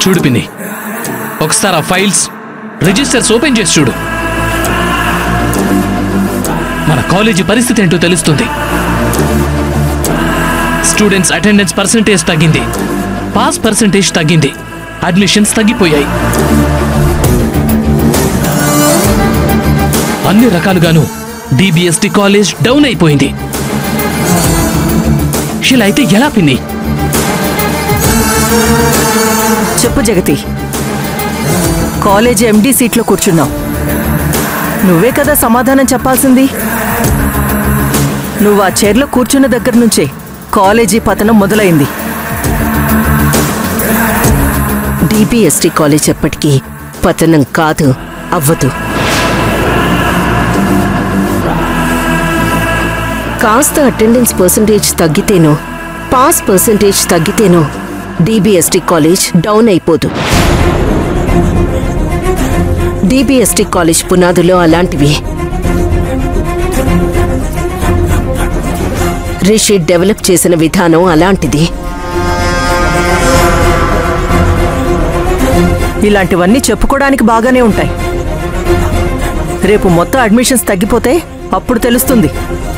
చూడు పిన్ని ఒకసారి ఆ ఫైల్స్ రిజిస్టర్స్ ఓపెన్ చేసి చూడు మన కాలేజీ పరిస్థితి ఏంటో తెలుస్తుంది స్టూడెంట్స్ అటెండెన్స్ పర్సంటేజ్ తగ్గింది పాస్ పర్సంటేజ్ తగ్గింది అడ్మిషన్స్ తగ్గిపోయాయి అన్ని రకాలుగాను డిబిఎస్టి కాలేజ్ డౌన్ అయిపోయింది ఇలా అయితే ఎలా పిన్ని చెప్పు జగతి కాలేజ్ ఎండి సీట్లో కూర్చున్నావు నువ్వే కదా సమాధానం చెప్పాల్సింది నువ్వు ఆ చైర్లో కూర్చున్న దగ్గర నుంచే కాలేజీ పతనం మొదలైంది డిబిఎస్టి కాలేజ్ ఎప్పటికీ పతనం కాదు అవ్వదు కాస్త అటెండెన్స్ పర్సంటేజ్ తగ్గితేనో పాస్ పర్సంటేజ్ తగ్గితేనో డిబిఎస్టి కాలేజ్ డౌన్ అయిపోదు డిబిఎస్టి కాలేజ్ పునాదులో అలాంటివి రిషి డెవలప్ చేసిన విధానం అలాంటిది ఇలాంటివన్నీ చెప్పుకోవడానికి బాగానే ఉంటాయి రేపు మొత్తం అడ్మిషన్స్ తగ్గిపోతే అప్పుడు తెలుస్తుంది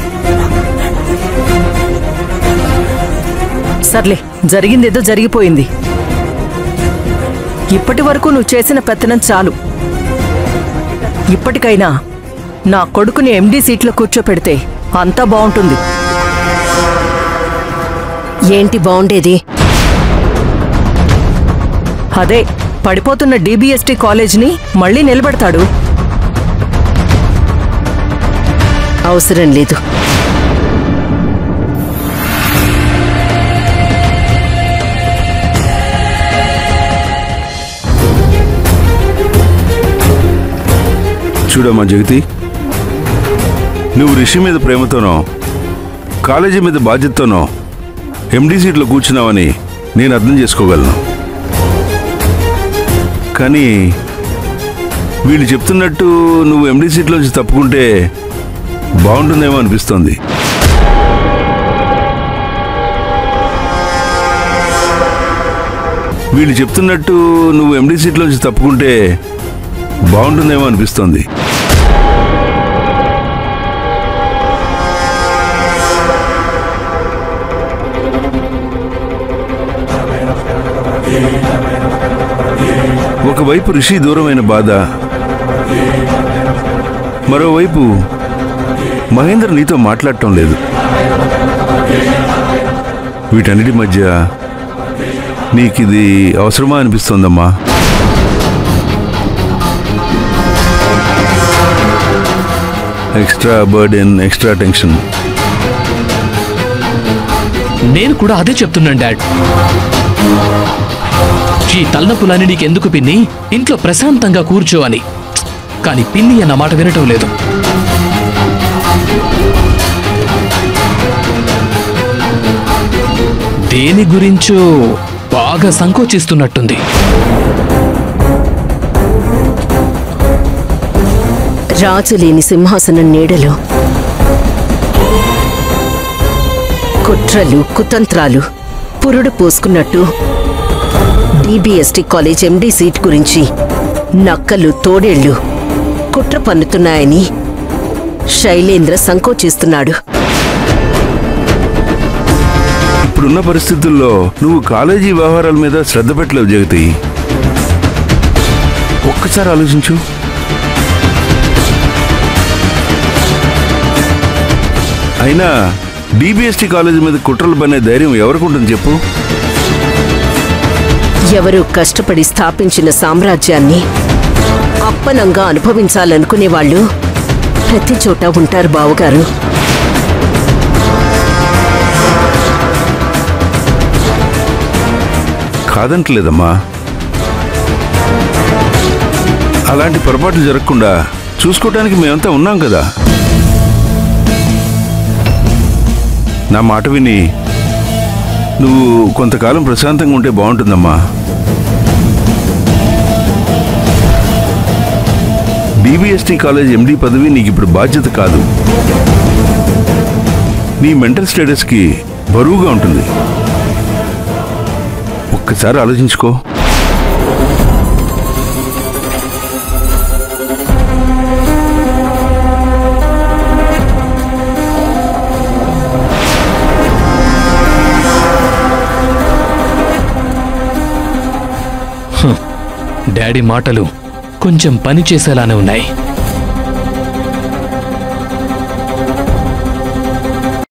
సర్లే జరిగిందేదో జరిగిపోయింది ఇప్పటి వరకు నువ్వు చేసిన పెత్తనం చాలు ఇప్పటికైనా నా కొడుకుని ఎండీ సీట్లో కూర్చోపెడితే అంతా బాగుంటుంది ఏంటి బాగుండేది అదే పడిపోతున్న డీబీఎస్టీ కాలేజ్ని మళ్ళీ నిలబెడతాడు అవసరం లేదు చూడమ్మా జగతి నువ్వు రిషి మీద ప్రేమతోనో కాలేజీ మీద బాధ్యతతోనో ఎండీ సీట్లో కూర్చున్నావని నేను అర్థం చేసుకోగలను కానీ వీళ్ళు చెప్తున్నట్టు నువ్వు ఎండీ సీట్లోంచి తప్పుకుంటే బాగుంటుందేమో అనిపిస్తోంది వీళ్ళు చెప్తున్నట్టు నువ్వు ఎండీ సీట్లోంచి తప్పుకుంటే బాగుంటుందేమో అనిపిస్తోంది ఒకవైపు రిషి దూరమైన బాధ మరోవైపు మహేంద్ర నీతో మాట్లాడటం లేదు వీటన్నిటి మధ్య నీకిది అవసరమా అనిపిస్తోందమ్మా ఎక్స్ట్రా బర్డెన్ ఎక్స్ట్రా టెన్షన్ నేను కూడా అదే చెప్తున్నాను డాడ్ ఈ తలనొప్పులని నీకెందుకు పిన్ని ఇంట్లో ప్రశాంతంగా కూర్చో అని కానీ పిన్ని అన్న మాట వినటం లేదు దేని గురించో బాగా సంకోచిస్తున్నట్టుంది రాజు లేని సింహాసనం నీడలో కుట్రలు కుతంత్రాలు పురుడు పోసుకున్నట్టు డిబిఎస్టి కాలేజ్ ఎండి సీట్ గురించి నక్కలు తోడేళ్లు కుట్ర పన్నుతున్నాయని శైలేంద్ర సంకోచిస్తున్నాడు ఇప్పుడున్న పరిస్థితుల్లో నువ్వు కాలేజీ వ్యవహారాల మీద శ్రద్ధ పెట్టలేవు జగతి ఒక్కసారి ఆలోచించు అయినా డిబిఎస్టి కాలేజీ మీద కుట్రలు పనే ధైర్యం ఎవరికి ఉంటుంది చెప్పు ఎవరు కష్టపడి స్థాపించిన సామ్రాజ్యాన్ని అప్పనంగా అనుభవించాలనుకునే వాళ్ళు ప్రతి చోట ఉంటారు బావగారు కాదంటలేదమ్మా అలాంటి పొరపాట్లు జరగకుండా చూసుకోవటానికి మేమంతా ఉన్నాం కదా నా మాట విని నువ్వు కొంతకాలం ప్రశాంతంగా ఉంటే బాగుంటుందమ్మా డిబిఎస్టీ కాలేజ్ ఎండి పదవి నీకు ఇప్పుడు బాధ్యత కాదు నీ మెంటల్ స్టేటస్కి బరువుగా ఉంటుంది ఒక్కసారి ఆలోచించుకో డాడీ మాటలు కొంచెం పని చేసేలానే ఉన్నాయి